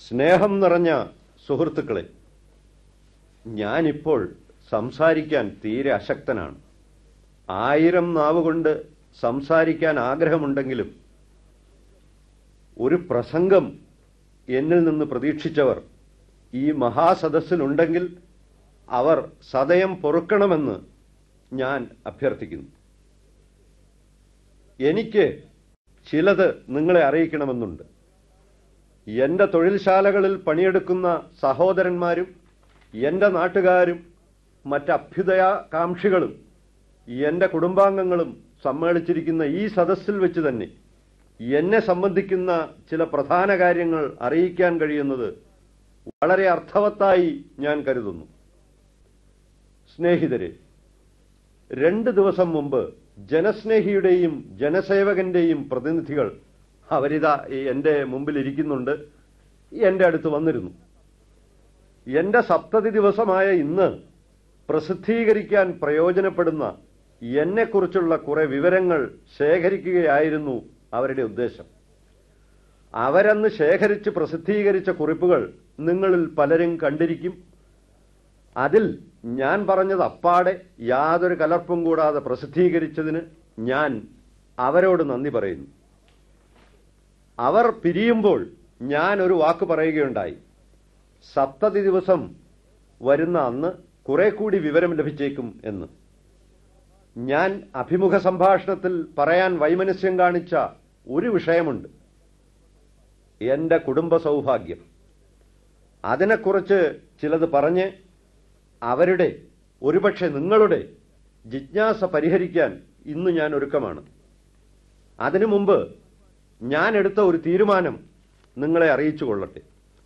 സ്നേഹം നിറഞ്ഞ സുഹൃത്തുക്കളെ ഞാനിപ്പോൾ സംസാരിക്കാൻ തീരെ അശക്തനാണ് ആയിരം നാവുകൊണ്ട് സംസാരിക്കാൻ ആഗ്രഹമുണ്ടെങ്കിലും ഒരു പ്രസംഗം എന്നിൽ നിന്ന് പ്രതീക്ഷിച്ചവർ ഈ മഹാസദസ്സിലുണ്ടെങ്കിൽ അവർ സദയം പൊറുക്കണമെന്ന് ഞാൻ അഭ്യർത്ഥിക്കുന്നു എനിക്ക് ചിലത് നിങ്ങളെ അറിയിക്കണമെന്നുണ്ട് എന്റെ തൊഴിൽശാലകളിൽ പണിയെടുക്കുന്ന സഹോദരന്മാരും എന്റെ നാട്ടുകാരും മറ്റഭ്യുദയാകാംക്ഷികളും എന്റെ കുടുംബാംഗങ്ങളും സമ്മേളിച്ചിരിക്കുന്ന ഈ സദസ്സിൽ വെച്ച് തന്നെ എന്നെ സംബന്ധിക്കുന്ന ചില പ്രധാന കാര്യങ്ങൾ അറിയിക്കാൻ കഴിയുന്നത് വളരെ അർത്ഥവത്തായി ഞാൻ കരുതുന്നു സ്നേഹിതരെ രണ്ട് ദിവസം മുമ്പ് ജനസ്നേഹിയുടെയും ജനസേവകന്റെയും പ്രതിനിധികൾ അവരിതാ ഈ എന്റെ മുമ്പിൽ ഇരിക്കുന്നുണ്ട് എന്റെ അടുത്ത് വന്നിരുന്നു എന്റെ സപ്തതി ദിവസമായ ഇന്ന് പ്രസിദ്ധീകരിക്കാൻ പ്രയോജനപ്പെടുന്ന എന്നെക്കുറിച്ചുള്ള കുറെ വിവരങ്ങൾ ശേഖരിക്കുകയായിരുന്നു അവരുടെ ഉദ്ദേശം അവരന്ന് ശേഖരിച്ച് പ്രസിദ്ധീകരിച്ച കുറിപ്പുകൾ നിങ്ങളിൽ പലരും കണ്ടിരിക്കും അതിൽ ഞാൻ പറഞ്ഞത് അപ്പാടെ യാതൊരു കലർപ്പും കൂടാതെ പ്രസിദ്ധീകരിച്ചതിന് ഞാൻ അവരോട് നന്ദി പറയുന്നു അവർ പിരിയുമ്പോൾ ഞാൻ ഒരു വാക്ക് പറയുകയുണ്ടായി സപ്തതി ദിവസം വരുന്ന അന്ന് കുറെ കൂടി വിവരം ലഭിച്ചേക്കും എന്ന് ഞാൻ അഭിമുഖ സംഭാഷണത്തിൽ പറയാൻ വൈമനസ്യം കാണിച്ച ഒരു വിഷയമുണ്ട് എന്റെ കുടുംബ സൗഭാഗ്യം അതിനെക്കുറിച്ച് ചിലത് പറഞ്ഞ് അവരുടെ ഒരുപക്ഷെ നിങ്ങളുടെ ജിജ്ഞാസ പരിഹരിക്കാൻ ഇന്ന് ഞാൻ ഒരുക്കമാണ് അതിനു മുമ്പ് ഞാൻ എടുത്ത ഒരു തീരുമാനം നിങ്ങളെ അറിയിച്ചു കൊള്ളട്ടെ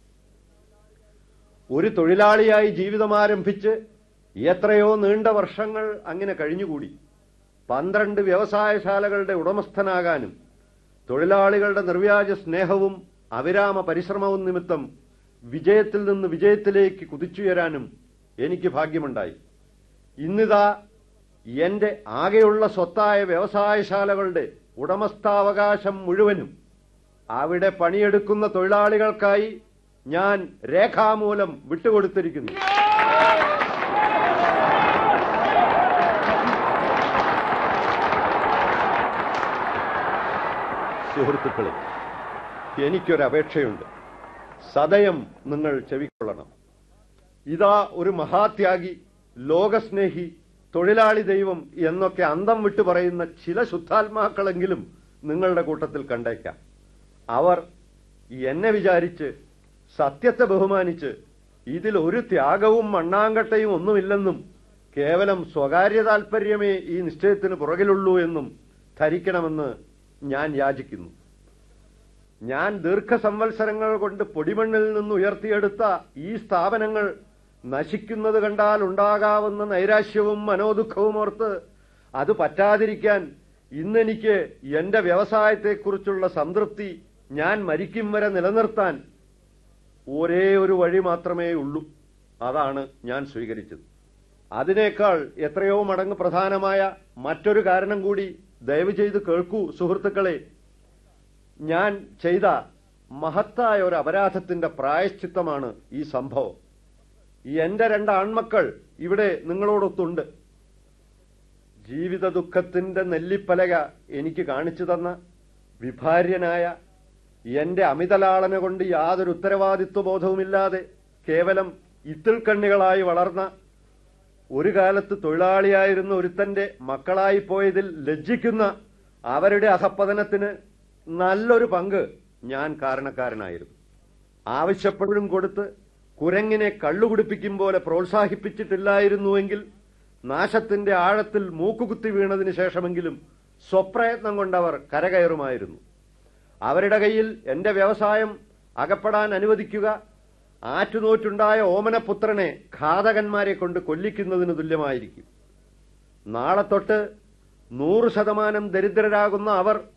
ഒരു തൊഴിലാളിയായി ജീവിതം ആരംഭിച്ച് എത്രയോ നീണ്ട വർഷങ്ങൾ അങ്ങനെ കഴിഞ്ഞുകൂടി പന്ത്രണ്ട് വ്യവസായശാലകളുടെ ഉടമസ്ഥനാകാനും തൊഴിലാളികളുടെ നിർവ്യാജ സ്നേഹവും അവിരാമ പരിശ്രമവും നിമിത്തം വിജയത്തിൽ നിന്ന് വിജയത്തിലേക്ക് കുതിച്ചുയരാനും എനിക്ക് ഭാഗ്യമുണ്ടായി ഇന്നിതാ എന്റെ ആകെയുള്ള സ്വത്തായ വ്യവസായശാലകളുടെ ഉടമസ്ഥാവകാശം മുഴുവനും അവിടെ പണിയെടുക്കുന്ന തൊഴിലാളികൾക്കായി ഞാൻ രേഖാമൂലം വിട്ടുകൊടുത്തിരിക്കുന്നു സുഹൃത്തുക്കളെ എനിക്കൊരപേക്ഷയുണ്ട് സദയം നിങ്ങൾ ചെവിക്കൊള്ളണം ഇതാ ഒരു മഹാത്യാഗി ലോകസ്നേഹി തൊഴിലാളി ദൈവം എന്നൊക്കെ അന്തം വിട്ടു പറയുന്ന ചില ശുദ്ധാത്മാക്കളെങ്കിലും നിങ്ങളുടെ കൂട്ടത്തിൽ കണ്ടേക്കാം അവർ എന്നെ വിചാരിച്ച് സത്യത്തെ ബഹുമാനിച്ച് ഇതിൽ ഒരു ത്യാഗവും മണ്ണാങ്കട്ടയും ഒന്നുമില്ലെന്നും കേവലം സ്വകാര്യ താൽപര്യമേ ഈ നിശ്ചയത്തിന് പുറകിലുള്ളൂ എന്നും ധരിക്കണമെന്ന് ഞാൻ യാചിക്കുന്നു ഞാൻ ദീർഘസംവത്സരങ്ങൾ കൊണ്ട് പൊടിമണ്ണിൽ നിന്ന് ഉയർത്തിയെടുത്ത ഈ സ്ഥാപനങ്ങൾ നശിക്കുന്നത് കണ്ടാൽ ഉണ്ടാകാവുന്ന നൈരാശ്യവും മനോദുഃഖവും ഓർത്ത് അത് പറ്റാതിരിക്കാൻ ഇന്നെനിക്ക് എന്റെ വ്യവസായത്തെക്കുറിച്ചുള്ള സംതൃപ്തി ഞാൻ മരിക്കും വരെ നിലനിർത്താൻ ഒരേ ഒരു വഴി മാത്രമേ ഉള്ളൂ അതാണ് ഞാൻ സ്വീകരിച്ചത് അതിനേക്കാൾ എത്രയോ മടങ്ങ് പ്രധാനമായ മറ്റൊരു കാരണം കൂടി ദയവ് ചെയ്ത് കേൾക്കൂ സുഹൃത്തുക്കളെ ഞാൻ ചെയ്ത മഹത്തായ ഒരു അപരാധത്തിന്റെ പ്രായശ്ചിത്തമാണ് ഈ സംഭവം എന്റെ രണ്ട് ആൺമക്കൾ ഇവിടെ നിങ്ങളോടൊത്തുണ്ട് ജീവിത ദുഃഖത്തിന്റെ നെല്ലിപ്പലക എനിക്ക് കാണിച്ചു തന്ന വിഭാര്യനായ എന്റെ അമിതലാളന കൊണ്ട് യാതൊരു ഉത്തരവാദിത്വ ബോധവുമില്ലാതെ കേവലം ഇത്തിൾക്കണ്ണികളായി വളർന്ന ഒരു കാലത്ത് തൊഴിലാളിയായിരുന്ന ഒരുത്തന്റെ മക്കളായി പോയതിൽ ലജ്ജിക്കുന്ന അവരുടെ അധപ്പതനത്തിന് നല്ലൊരു പങ്ക് ഞാൻ കാരണക്കാരനായിരുന്നു ആവശ്യപ്പോഴും കൊടുത്ത് കുരങ്ങിനെ കള്ളുകുടിപ്പിക്കും പോലെ പ്രോത്സാഹിപ്പിച്ചിട്ടില്ലായിരുന്നുവെങ്കിൽ നാശത്തിന്റെ ആഴത്തിൽ മൂക്കുകുത്തി വീണതിന് ശേഷമെങ്കിലും സ്വപ്രയത്നം കൊണ്ടവർ കരകയറുമായിരുന്നു അവരുടെ കയ്യിൽ എന്റെ വ്യവസായം അകപ്പെടാൻ അനുവദിക്കുക ആറ്റുനോറ്റുണ്ടായ ഓമനപുത്രനെ ഘാതകന്മാരെ കൊണ്ട് കൊല്ലിക്കുന്നതിന് തുല്യമായിരിക്കും നാളെ തൊട്ട് നൂറ് ശതമാനം ദരിദ്രരാകുന്ന അവർ